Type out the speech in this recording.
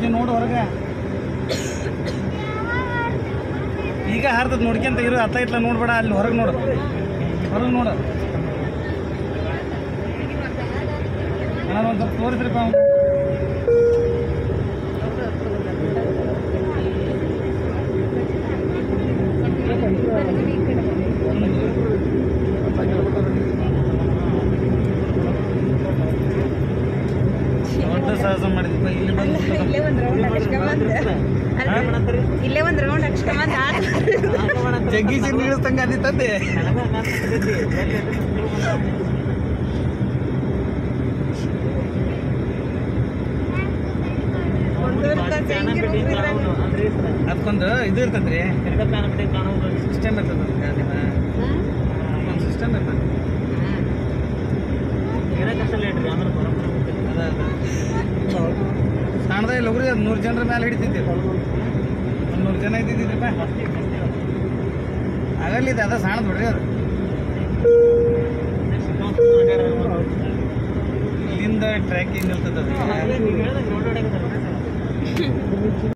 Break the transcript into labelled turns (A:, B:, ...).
A: ಹಾರ್ತತಿ ನೋಡು ಹೊರಗೆ ಈಗ ಹಾರ್ತದ ನೋಡ್ಕೊಂತ ಇರು ಅತ್ತ ಇತ್ಲ ನೋಡ್ಬೇಡ ಅಲ್ಲಿ ಹೊರಗೆ ನೋಡು ಹೊರಗೆ ನೋಡು ನಾನು ಒಂದು ಸ್ವಲ್ಪ ತೋರಿಸ್ರಿಪ್ಪ ಅವ್ನು. ದೊಡ್ಡ ಸಾಹಸ ಮಾಡಿದ್ವಿ ಇಲ್ಲಿ ಬಂದು
B: ಇಲ್ಲೇ ಒಂದ್ ರೌಂಡ್ ಹಾಕ್ಸ್ಕೊಂಬಂದ ಅಲ್ರಿ ಇಲ್ಲೇ ಒಂದ್ ರೌಂಡ್ ಹಾಕ್ಸ್ಕೊಂಬಂದ
A: ಜಗ್ಗಿ ಸಿರ್ ಇಳಿಸ್ತಂಗ ಅದಿತ್ತಂದೆ ಅದಕ್ಕೊಂದು ಇದು ಇರ್ತದ್ರಿ ಸಿಸ್ಟಮ್ ಇರ್ತದ ಒಂದು ಸಿಸ್ಟಮ್ ಇರ್ತದೆ ಅದ ಅದ ಸಣ್ಣದ ಇಲ್ಲ ಹೋಗ್ರಿ ಅದು ನೂರು ಜನರ ಮೇಲೆ ಹಿಡಿತಿದ್ದೆ ಒಂದು ನೂರು ಜನ ಇದ್ದಿದ್ದಿಪ್ಪ ಆಗಲ್ಲಿದೆ ಅದ ಸಣ್ಣದು ಬಿಡ್ರಿ ಅದು ಇಲ್ಲಿಂದ ಟ್ರ್ಯಾಕಿಂಗ್ ನಿಲ್ತದ ಅದು